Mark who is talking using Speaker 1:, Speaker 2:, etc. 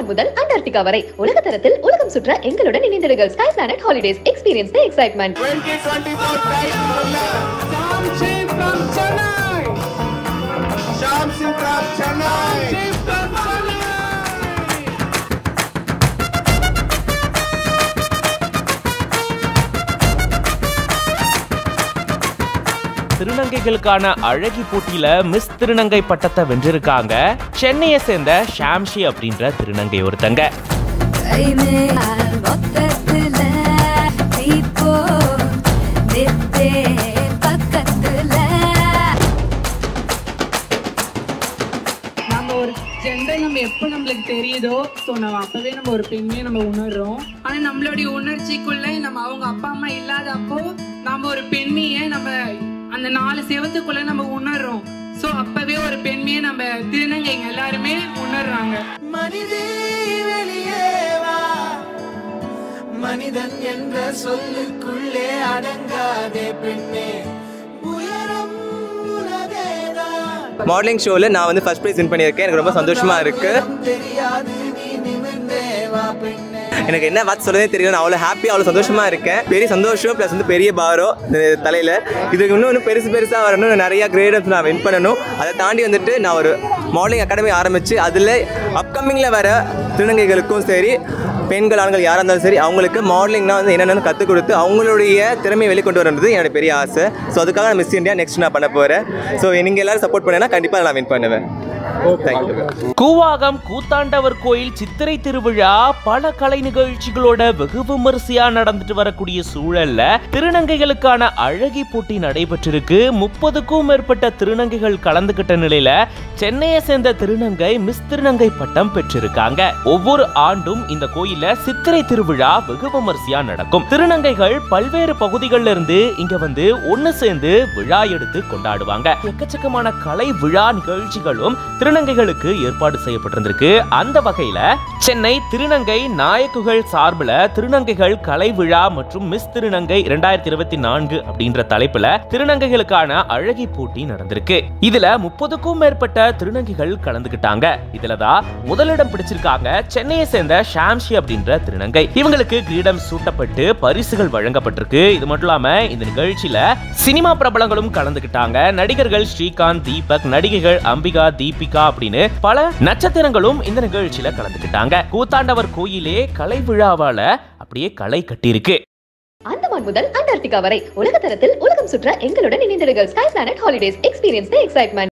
Speaker 1: அந்தமான் முதல் அண்டார்டிகா வரை உலக தரத்தில் உலகம் சுற்ற எங்களுடன் இணைந்திருங்கள் sky planet holidays experience the excitement
Speaker 2: 2024 prize winner.
Speaker 3: Shamshi from Chennai.
Speaker 2: Shamsi from Chennai.
Speaker 3: Shamshi from Chennai.
Speaker 4: திருநங்கைகளுக்கான அழகி போட்டியில மிஸ் திருநங்கை பட்டத்தை வென்றிருக்காங்க சென்னையை சேர்ந்த ஷாம்ஷி அப்படின்ற திருநங்கை ஒருத்தங்க
Speaker 5: கைமே மொத்தத்துல தீப்போ நித்தே பக்கத்துல
Speaker 3: நம்ம ஒரு ஜெண்டர் நம்ம எப்போ நம்மளுக்கு தெரியுதோ ஸோ நம்ம அப்பவே நம்ம ஒரு பெண்மையை நம்ம உணர்றோம் ஆனா நம்மளுடைய உணர்ச்சிக்குள்ள நம்ம அவங்க அப்பா அம்மா இல்லாதப்போ நம்ம ஒரு பெண்மையை நம்ம அந்த நாலு செவத்துக்குள்ள நம்ம உணர்றோம் ஸோ அப்பவே ஒரு பெண்மையை நம்ம திருநங்கைங்க எல்லாருமே உணர்றாங்க
Speaker 2: மனிதே வெளியே வா மனிதன் என்ற சொல்லுக்குள்ளே அடங்காதே பெண்ணே உயரம் உனதேதான்
Speaker 6: மாடலிங் ஷோவில் நான் வந்து ஃபர்ஸ்ட் ப்ரைஸ் வின் பண்ணியிருக்கேன் எனக்கு ரொம்ப சந்தோஷமாக இருக்குது
Speaker 2: தெரியாது நீ நிமிர்ந்தே வா பெண்ணே
Speaker 6: எனக்கு என்ன வார்த்தை சொல்லவே தெரியல நான் அவ்வளோ ஹாப்பியாக அவ்வளோ சந்தோஷமாக இருக்கேன் பெரிய சந்தோஷம் ப்ளஸ் வந்து பெரிய பாரம் இந்த தலையில் இதுக்கு இன்னும் இன்னும் பெருசு பெருசாக வரணும் இன்னும் நிறையா கிரேடப்ஸ் நான் வின் பண்ணணும் அதை தாண்டி வந்துட்டு நான் ஒரு மாடலிங் அகாடமி ஆரம்பித்து அதில் அப்கமிங்கில் வர திருநங்கைகளுக்கும் சரி பெண்கள் ஆண்கள் யாராக இருந்தாலும் சரி அவங்களுக்கு மாடலிங்னா வந்து என்னென்னு கற்றுக் கொடுத்து அவங்களுடைய திறமையை வெளிக்கொண்டு வரது என்னோட பெரிய ஆசை ஸோ அதுக்காக நான் மிஸ் இந்தியா நெக்ஸ்ட் நான் பண்ண போகிறேன் ஸோ நீங்கள் எல்லாரும் சப்போர்ட் பண்ணேன்னா கண்டிப்பாக நான் வின் பண்ணுவேன் தேங்க்யூ
Speaker 4: கூவாகம் கூத்தாண்டவர் கோயில் சித்திரை திருவிழா பல கலை நிகழ்ச்சிகளோட வெகு விமரிசையா நடந்துட்டு வரக்கூடிய சூழல்ல திருநங்கைகளுக்கான அழகி போட்டி நடைபெற்றிருக்கு முப்பதுக்கும் மேற்பட்ட திருநங்கைகள் கலந்துகிட்ட நிலையில சென்னையை சேர்ந்த திருநங்கை மிஸ் திருநங்கை பட்டம் பெற்றிருக்காங்க ஒவ்வொரு ஆண்டும் இந்த கோயில்ல சித்திரை திருவிழா வெகு விமரிசையா நடக்கும் திருநங்கைகள் பல்வேறு பகுதிகளில் இருந்து இங்க வந்து ஒண்ணு சேர்ந்து விழா எடுத்து கொண்டாடுவாங்க எக்கச்சக்கமான கலை விழா நிகழ்ச்சிகளும் திருநங்கைகளுக்கு ஏற்பாடு செய்யப்பட்டிருந்திருக்கு அந்த வகையில சென்னை திருநங்கை நாயக்குகள் சார்பில் திருநங்கைகள் கலை விழா மற்றும் மிஸ் திருநங்கை இரண்டாயிரத்தி இருபத்தி நான்கு அப்படின்ற தலைப்புல திருநங்கைகளுக்கான அழகி போட்டி நடந்திருக்கு இதுல முப்பதுக்கும் மேற்பட்ட திருநங்கைகள் கலந்துகிட்டாங்க இதுல தான் முதலிடம் பிடிச்சிருக்காங்க சென்னையை சேர்ந்த ஷாம்ஷி அப்படின்ற திருநங்கை இவங்களுக்கு கிரீடம் சூட்டப்பட்டு பரிசுகள் வழங்கப்பட்டிருக்கு இது மட்டும் இல்லாம இந்த நிகழ்ச்சியில சினிமா பிரபலங்களும் கலந்துகிட்டாங்க நடிகர்கள் ஸ்ரீகாந்த் தீபக் நடிகைகள் அம்பிகா தீபிகா அப்படின்னு பல நட்சத்திரங்களும் இந்த நிகழ்ச்சியில கலந்துகிட்டாங்க கூத்தாண்டவர் கோயிலே கலை விழாவால அப்படியே களை கட்டியிருக்கு
Speaker 1: அந்தமான் முதல் அண்டார்டிகா வரை உலக தரத்தில் உலகம் சுற்ற எங்களுடன் இணைந்திருங்கள் sky planet holidays experience the excitement